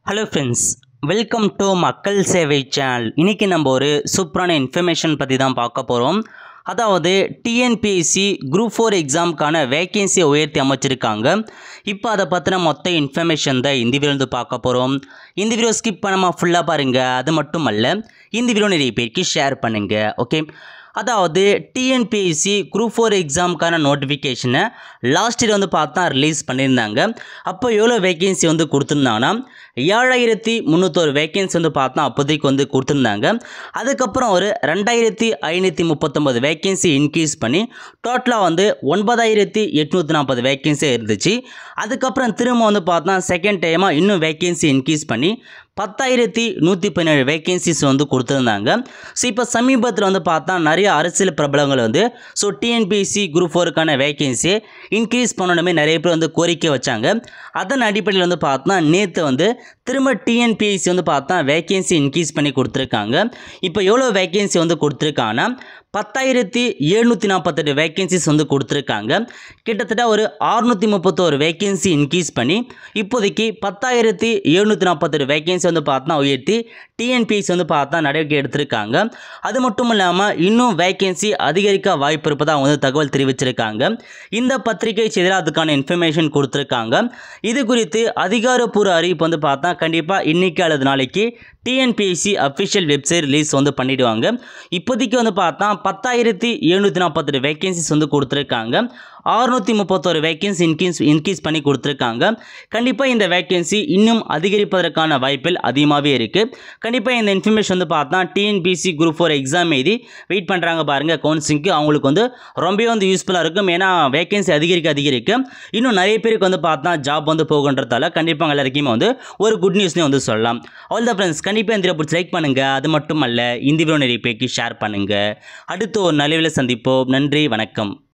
hello friends welcome to மக்கள் சேவை channel இன்றைக்கி நம்ம ஒரு சூப்பரான இன்ஃபர்மேஷன் பற்றி தான் பார்க்க போகிறோம் அதாவது டிஎன்பிஎஸ்சி குரூப் ஃபோர் எக்ஸாமுக்கான வேகன்சியை உயர்த்தி அமைச்சிருக்காங்க இப்போ அதை பற்றின மொத்த இன்ஃபர்மேஷன் தான் இந்த வீடியோ வந்து பார்க்க போகிறோம் இந்த வீடியோ ஸ்கிப் பண்ணாமல் ஃபுல்லாக பாருங்கள் அது மட்டும் அல்ல இந்த வீடியோ நிறைய பேருக்கு ஷேர் பண்ணுங்கள் ஓகே அதாவது டிஎன்பிஎஸ்சி குரூப் ஃபோர் எக்ஸாமுக்கான நோட்டிஃபிகேஷனை லாஸ்ட் இயர் வந்து பார்த்தா ரிலீஸ் பண்ணியிருந்தாங்க அப்போ எவ்வளோ வேகன்சி வந்து கொடுத்துருந்தாங்கன்னா ஏழாயிரத்தி முந்நூற்றொரு வேகன்சி வந்து பார்த்தா அப்போதைக்கு வந்து கொடுத்துருந்தாங்க அதுக்கப்புறம் ஒரு ரெண்டாயிரத்தி ஐநூற்றி முப்பத்தொம்பது வேகன்சி இன்க்ரீஸ் பண்ணி டோட்டலாக வந்து ஒன்பதாயிரத்தி எட்நூற்றி நாற்பது வேகன்சி இருந்துச்சு அதுக்கப்புறம் திரும்ப வந்து பார்த்தா செகண்ட் டைமாக இன்னும் வேகன்சி இன்க்ரீஸ் பண்ணி பத்தாயிரத்தி நூற்றி பதினேழு வேகன்சிஸ் வந்து கொடுத்துருந்தாங்க ஸோ இப்போ சமீபத்தில் வந்து பார்த்தா நிறைய அரசியல் பிரபலங்கள் வந்து ஸோ டிஎன்பிஎஸ்சி குரூப் ஃபோருக்கான வேகன்சி இன்க்ரீஸ் பண்ணணுமே நிறைய பேர் வந்து கோரிக்கை வச்சாங்க அதன் அடிப்படையில் வந்து பார்த்தா நேற்று வந்து திரும்ப டிஎன்பிஎஸ்சி வந்து பார்த்தா வேகன்சி இன்க்ரீஸ் பண்ணி கொடுத்துருக்காங்க இப்போ எவ்வளோ வேகன்சி வந்து கொடுத்துருக்காங்கன்னா பத்தாயிரத்தி எழுநூற்றி நாற்பத்தெட்டு வேகன்சிஸ் வந்து கொடுத்துருக்காங்க கிட்டத்தட்ட ஒரு அறுநூற்றி முப்பத்தோரு வேகன்சி இன்க்ரீஸ் பண்ணி இப்போதைக்கு பத்தாயிரத்தி எழுநூற்றி நாற்பத்தெட்டு வேகன்சி வந்து பார்த்தா உயர்த்தி டிஎன்பிஎஸ்சி வந்து பார்த்தா நடவடிக்கை எடுத்திருக்காங்க அது மட்டும் இல்லாமல் இன்னும் வேகன்சி அதிகரிக்க வாய்ப்பு இருப்பதாக அவங்க வந்து தகவல் தெரிவிச்சிருக்காங்க இந்த பத்திரிகை செய்தியில் அதுக்கான இன்ஃபர்மேஷன் கொடுத்துருக்காங்க இது குறித்து அதிகாரப்பூர்வ அறிவிப்பு வந்து பார்த்தா கண்டிப்பாக இன்னைக்கு அல்லது நாளைக்கு டிஎன்பிஎஸ்சி அஃபிஷியல் வெப்சைட் ரிலீஸ் வந்து பண்ணிடுவாங்க இப்போதைக்கு வந்து பார்த்தா பத்தாயிரத்தி எழுநூற்றி நாற்பத்தெட்டு வேகன்சிஸ் வந்து கொடுத்துருக்காங்க அறுநூற்றி முப்பத்தோரு வேகன்சி இன்க்ரீஸ் இன்க்ரீஸ் பண்ணி கொடுத்துருக்காங்க கண்டிப்பாக இந்த வேகன்சி இன்னும் அதிகரிப்பதற்கான வாய்ப்புகள் அதிகமாகவே இருக்குது கண்டிப்பாக இந்த இன்ஃபர்மேஷன் வந்து பார்த்தா டிஎன்பிசி குரூப் ஃபோர் எக்ஸாம் எழுதி வெயிட் பண்ணுறாங்க பாருங்கள் கவுன்சிலிங்க்கு அவங்களுக்கு வந்து ரொம்பவே வந்து யூஸ்ஃபுல்லாக இருக்கும் ஏன்னா வேகன்சி அதிகரிக்க அதிகரிக்க இன்னும் நிறைய பேருக்கு வந்து பார்த்தா ஜாப் வந்து போகுன்றதால கண்டிப்பாக எல்லாருக்குமே வந்து ஒரு குட் நியூஸ்னே வந்து சொல்லலாம் ஆல் த ஃப்ரெண்ட்ஸ் கண்டிப்பாக இந்த பிடிச்சி லைக் பண்ணுங்கள் அது மட்டும் அல்ல இந்த வீடியோ நிறைய பேருக்கு ஷேர் பண்ணுங்கள் அடுத்து ஒரு நல்ல சந்திப்போம் நன்றி வணக்கம்